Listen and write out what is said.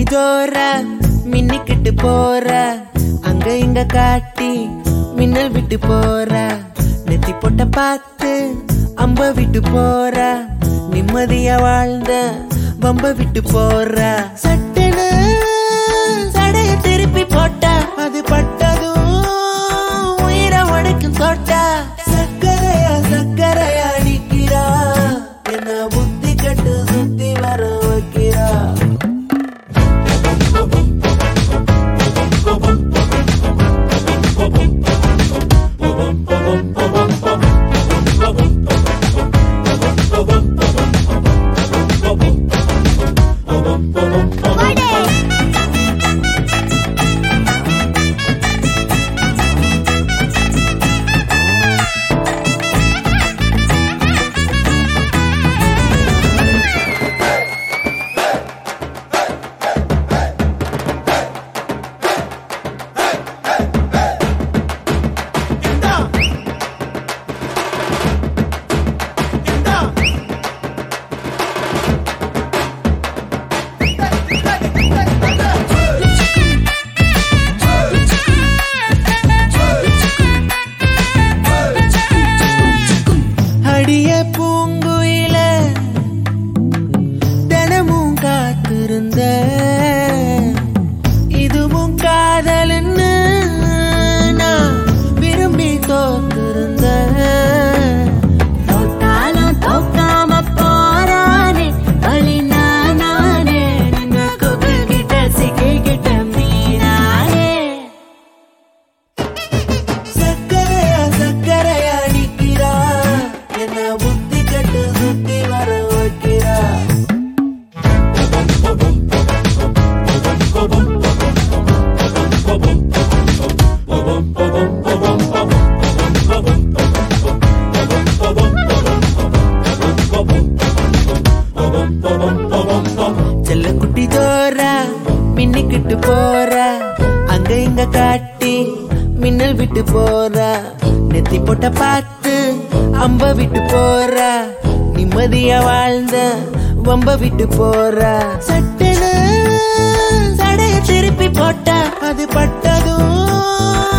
ஜோர மின்னிக்கிட்டு போற அங்க இங்க காட்டி மின்னல் விட்டு போற நெத்தி பொட்ட பார்த்து அம்ப விட்டு போற நிம்மதியா வாழ்ந்த வம்ப விட்டு போற சட்டுன்னு சடைய திருப்பி போட்ட அது பட்டதும் உயிரை உடைக்கும் தோட்டா சக்கரையா சக்கரையா நிக்கிறா என்ன புத்தி கட்டு சுத்தி வர வைக்கிறா அடிய பூங்குயில தினமும் காத்திருந்த இதுவும் காதல்னு நான் விரும்பி தோத்திருந்த தோத்தாலும் தோக்காம போறானே வழி நானே நின்ன கொக்கு கிட்ட சிக்கிக்கிட்ட மீனானே சக்கரையா சக்கரையா நிக்கிறா என்ன புத்தி கட்டு சுத்தி வர வைக்கிறா செல்ல குட்டி ஜோரா மின்னிக்கிட்டு போற அங்க இங்க காட்டி மின்னல் விட்டு போற நெத்தி போட்ட பார்த்து அம்ப விட்டு போற நிம்மதியா வாழ்ந்த வம்ப விட்டு போற சட்டுன்னு சடைய திருப்பி போட்ட அது பட்டதும்